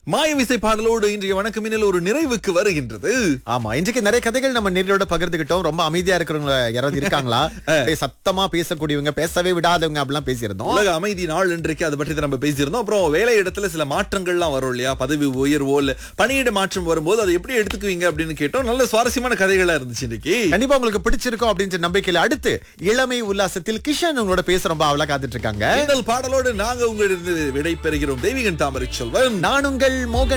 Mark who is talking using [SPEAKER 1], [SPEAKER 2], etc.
[SPEAKER 1] மாயவிசை பாடலோடு இன்றைய வணக்கமினில் ஒரு நிறைவுக்கு வருகின்றது
[SPEAKER 2] ஆமா இன்றைக்கு நிறைய கதைகள் நம்ம நேரோட பகிர்ந்துகிட்டோம் ரொம்ப அமைதியா இருக்கிறவங்க யாராவது இருக்காங்களா அப்படியே சத்தமா பேசக்கூடியவங்க பேசவே விடாதவங்க அப்படிலாம் பேசியிருந்தோம்
[SPEAKER 1] உலக அமைதி நாள் இன்றைக்கு அதை பற்றி தான் நம்ம பேசியிருந்தோம் அப்புறம் வேலை இடத்துல சில மாற்றங்கள்லாம் வரும் இல்லையா பதவி உயர்வோ இல்ல பணியிட மாற்றம் வரும்போது அதை எப்படி எடுத்துக்குவீங்க அப்படின்னு கேட்டோம் நல்ல சுவாரஸ்யமான கதைகளா இருந்துச்சு இன்னைக்கு
[SPEAKER 2] கண்டிப்பா உங்களுக்கு பிடிச்சிருக்கும் அப்படின்ற நம்பிக்கையில அடுத்து இளமை உல்லாசத்தில் கிஷன் உங்களோட பேச ரொம்ப அவளா காத்துட்டு இருக்காங்க
[SPEAKER 1] இந்த பாடலோடு நாங்க உங்களிடம் விடை பெறுகிறோம் தெய்வீகன் தாமரை செல்வன்
[SPEAKER 2] நான் உங்கள் மோகன்